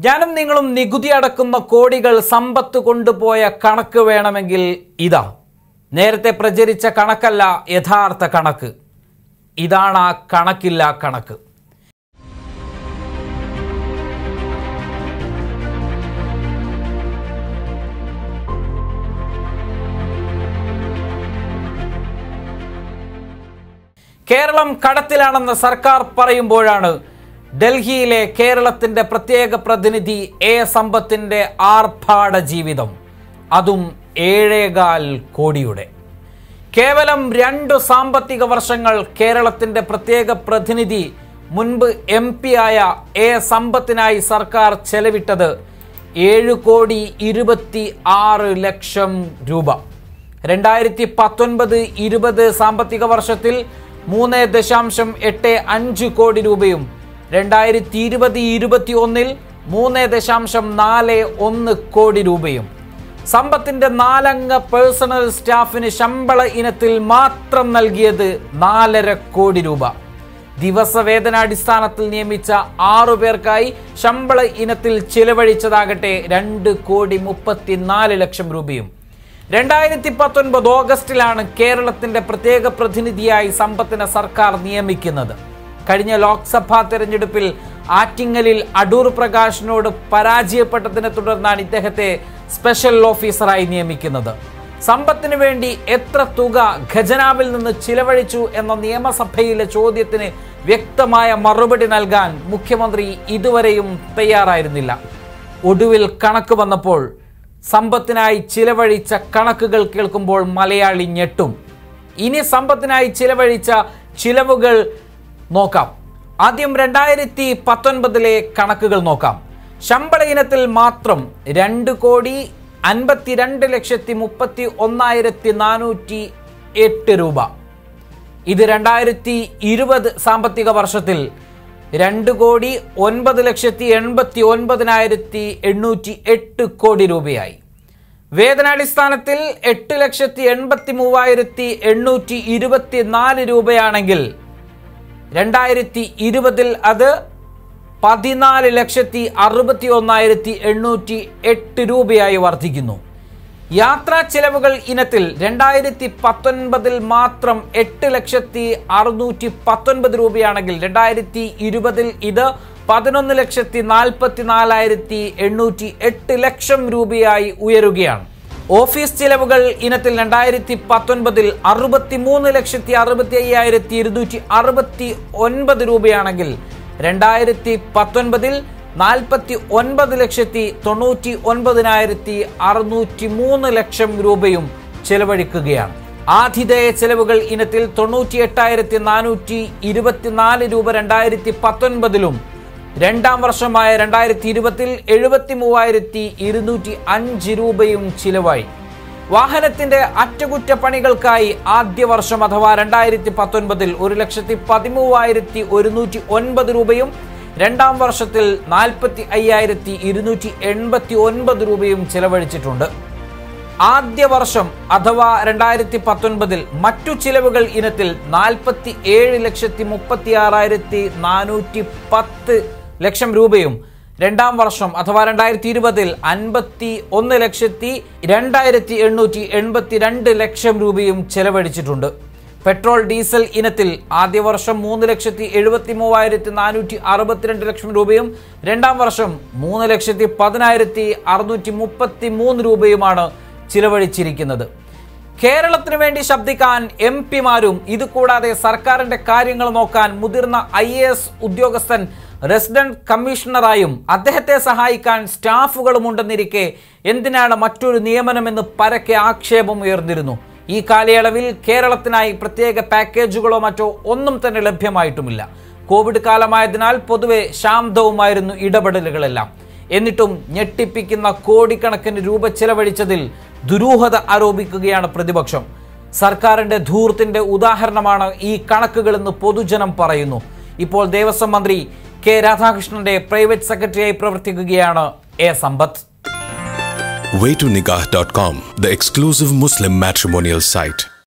ഞാനും നിങ്ങളും നികുതി അടക്കുന്ന കോടികൾ സമ്പത്ത് കൊണ്ടുപോയ കണക്ക് വേണമെങ്കിൽ ഇതാ നേരത്തെ പ്രചരിച്ച കണക്കല്ല യഥാർത്ഥ കണക്ക് ഇതാണ് ആ കണക്കില്ല കണക്ക് കേരളം കടത്തിലാണെന്ന് സർക്കാർ പറയുമ്പോഴാണ് ഡൽഹിയിലെ കേരളത്തിന്റെ പ്രത്യേക പ്രതിനിധി എ സമ്പത്തിന്റെ ആർഭാട ജീവിതം അതും ഏഴേകാൽ കോടിയുടെ കേവലം രണ്ടു സാമ്പത്തിക വർഷങ്ങൾ കേരളത്തിന്റെ പ്രത്യേക പ്രതിനിധി മുൻപ് എം പി ആയ എ സമ്പത്തിനായി സർക്കാർ ചെലവിട്ടത് ഏഴ് കോടി ഇരുപത്തി ആറ് ലക്ഷം രൂപ രണ്ടായിരത്തി പത്തൊൻപത് ഇരുപത് സാമ്പത്തിക വർഷത്തിൽ മൂന്ന് ദശാംശം എട്ട് അഞ്ച് കോടി രൂപയും രണ്ടായിരത്തി ഇരുപത് ഇരുപത്തി ഒന്നിൽ മൂന്ന് ദശാംശം നാല് ഒന്ന് കോടി രൂപയും സമ്പത്തിന്റെ നാലംഗ പേഴ്സണൽ സ്റ്റാഫിന് ശമ്പള ഇനത്തിൽ മാത്രം നൽകിയത് നാലര കോടി രൂപ ദിവസവേതനാടിസ്ഥാനത്തിൽ നിയമിച്ച ആറു പേർക്കായി ശമ്പള ഇനത്തിൽ ചിലവഴിച്ചതാകട്ടെ രണ്ട് കോടി മുപ്പത്തിനാല് ലക്ഷം രൂപയും രണ്ടായിരത്തി പത്തൊൻപത് ഓഗസ്റ്റിലാണ് കേരളത്തിന്റെ പ്രത്യേക പ്രതിനിധിയായി സമ്പത്തിനെ സർക്കാർ നിയമിക്കുന്നത് കഴിഞ്ഞ ലോക്സഭാ തെരഞ്ഞെടുപ്പിൽ ആറ്റിങ്ങലിൽ അടൂർ പ്രകാശിനോട് പരാജയപ്പെട്ടതിനെ തുടർന്നാണ് ഇദ്ദേഹത്തെ സ്പെഷ്യൽ ഓഫീസറായി നിയമിക്കുന്നത് സമ്പത്തിന് വേണ്ടി എത്ര തുക ഖജനാവിൽ നിന്ന് ചിലവഴിച്ചു എന്ന നിയമസഭയിലെ ചോദ്യത്തിന് വ്യക്തമായ മറുപടി നൽകാൻ മുഖ്യമന്ത്രി ഇതുവരെയും തയ്യാറായിരുന്നില്ല ഒടുവിൽ കണക്ക് വന്നപ്പോൾ സമ്പത്തിനായി ചിലവഴിച്ച കണക്കുകൾ കേൾക്കുമ്പോൾ മലയാളി ഞെട്ടും ഇനി സമ്പത്തിനായി ചിലവഴിച്ച ചിലവുകൾ നോക്കാം ആദ്യം രണ്ടായിരത്തി പത്തൊൻപതിലെ കണക്കുകൾ നോക്കാം ശമ്പള ഇനത്തിൽ മാത്രം രണ്ട് കോടി അൻപത്തിരണ്ട് ലക്ഷത്തി മുപ്പത്തി ഒന്നായിരത്തി നാനൂറ്റി എട്ട് രൂപ ഇത് രണ്ടായിരത്തി ഇരുപത് സാമ്പത്തിക വർഷത്തിൽ രണ്ട് കോടി ഒൻപത് ലക്ഷത്തി എൺപത്തി ഒൻപതിനായിരത്തി എണ്ണൂറ്റി എട്ട് കോടി രൂപയായി വേതനാടിസ്ഥാനത്തിൽ എട്ട് ലക്ഷത്തി എൺപത്തി മൂവായിരത്തി എണ്ണൂറ്റി ഇരുപത്തി നാല് രൂപയാണെങ്കിൽ രണ്ടായിരത്തി ഇരുപതിൽ അത് പതിനാല് ലക്ഷത്തി അറുപത്തി ഒന്നായിരത്തി എണ്ണൂറ്റി എട്ട് രൂപയായി വർദ്ധിക്കുന്നു യാത്രാ ചെലവുകൾ ഇനത്തിൽ രണ്ടായിരത്തി പത്തൊൻപതിൽ മാത്രം എട്ട് ലക്ഷത്തി അറുന്നൂറ്റി പത്തൊൻപത് രൂപയാണെങ്കിൽ രണ്ടായിരത്തി ഇരുപതിൽ ഇത് പതിനൊന്ന് ലക്ഷത്തി നാൽപ്പത്തി നാലായിരത്തി എണ്ണൂറ്റി എട്ട് ലക്ഷം രൂപയായി ഉയരുകയാണ് ഓഫീസ് ചിലവുകൾ ഇനത്തിൽ രണ്ടായിരത്തി പത്തൊൻപതിൽ അറുപത്തി മൂന്ന് ലക്ഷത്തി അറുപത്തി അയ്യായിരത്തി ഇരുന്നൂറ്റി അറുപത്തി ഒൻപത് രൂപയാണെങ്കിൽ രണ്ടായിരത്തി പത്തൊൻപതിൽ നാൽപ്പത്തി ഒൻപത് ലക്ഷത്തി തൊണ്ണൂറ്റി ഒൻപതിനായിരത്തി അറുന്നൂറ്റി മൂന്ന് ലക്ഷം രൂപയും ചെലവഴിക്കുകയാണ് ആതിഥേയ ചെലവുകൾ ഇനത്തിൽ തൊണ്ണൂറ്റി എട്ടായിരത്തി നാനൂറ്റി ഇരുപത്തിനാല് രൂപ രണ്ടായിരത്തി പത്തൊൻപതിലും രണ്ടാം വർഷമായ രണ്ടായിരത്തി ഇരുപത്തിൽ എഴുപത്തി മൂവായിരത്തി ഇരുന്നൂറ്റി അഞ്ച് രൂപയും ചിലവായി വാഹനത്തിന്റെ അറ്റകുറ്റപ്പണികൾക്കായി ആദ്യ വർഷം അഥവാ രണ്ടായിരത്തി പത്തൊൻപതിൽ ഒരു ലക്ഷത്തി പതിമൂവായിരത്തി ഒരുന്നൂറ്റി ഒൻപത് രൂപയും രണ്ടാം വർഷത്തിൽ നാൽപ്പത്തി അയ്യായിരത്തി ഇരുന്നൂറ്റി എൺപത്തി ഒൻപത് രൂപയും ചെലവഴിച്ചിട്ടുണ്ട് ആദ്യ വർഷം അഥവാ രണ്ടായിരത്തി പത്തൊൻപതിൽ മറ്റു ചിലവുകൾ ഇനത്തിൽ നാൽപ്പത്തി ഏഴ് ലക്ഷത്തി മുപ്പത്തി ആറായിരത്തി നാനൂറ്റി പത്ത് ലക്ഷം രൂപയും രണ്ടാം വർഷം അഥവാ രണ്ടായിരത്തി ഇരുപതിൽ അൻപത്തി ഒന്ന് ലക്ഷത്തി രണ്ടായിരത്തി എണ്ണൂറ്റി എൺപത്തി രണ്ട് ലക്ഷം രൂപയും ചെലവഴിച്ചിട്ടുണ്ട് പെട്രോൾ ഡീസൽ ഇനത്തിൽ ആദ്യ വർഷം മൂന്ന് ലക്ഷത്തി എഴുപത്തി മൂവായിരത്തി നാനൂറ്റി അറുപത്തിരണ്ട് ലക്ഷം രൂപയും രണ്ടാം വർഷം മൂന്ന് ലക്ഷത്തി പതിനായിരത്തി അറുന്നൂറ്റി മുപ്പത്തി മൂന്ന് രൂപയുമാണ് ചിലവഴിച്ചിരിക്കുന്നത് കേരളത്തിന് വേണ്ടി ശബ്ദിക്കാൻ എം പിമാരും ഇതുകൂടാതെ സർക്കാരിന്റെ കാര്യങ്ങൾ നോക്കാൻ മുതിർന്ന ഐ എ എസ് ഉദ്യോഗസ്ഥൻ റെസിഡന്റ് കമ്മീഷണറായും അദ്ദേഹത്തെ സഹായിക്കാൻ സ്റ്റാഫുകളും ഉണ്ടെന്നിരിക്കെ എന്തിനാണ് മറ്റൊരു നിയമനമെന്ന് പരക്കെ ആക്ഷേപം ഉയർന്നിരുന്നു ഈ കാലയളവിൽ കേരളത്തിനായി പ്രത്യേക പാക്കേജുകളോ മറ്റോ ഒന്നും തന്നെ ലഭ്യമായിട്ടുമില്ല കോവിഡ് കാലമായതിനാൽ പൊതുവെ ശാന്തവുമായിരുന്നു ഇടപെടലുകളെല്ലാം എന്നിട്ടും ഞെട്ടിപ്പിക്കുന്ന കോടിക്കണക്കിന് രൂപ ചെലവഴിച്ചതിൽ ദുരൂഹത ആരോപിക്കുകയാണ് പ്രതിപക്ഷം സർക്കാരിന്റെ ധൂർത്തിന്റെ ഉദാഹരണമാണ് ഈ കണക്കുകളെന്ന് പൊതുജനം പറയുന്നു ഇപ്പോൾ ദേവസ്വം മന്ത്രി കെ രാധാകൃഷ്ണന്റെ പ്രൈവറ്റ് സെക്രട്ടറിയായി പ്രവർത്തിക്കുകയാണ് A Sampath waytonikah.com, the exclusive Muslim matrimonial site.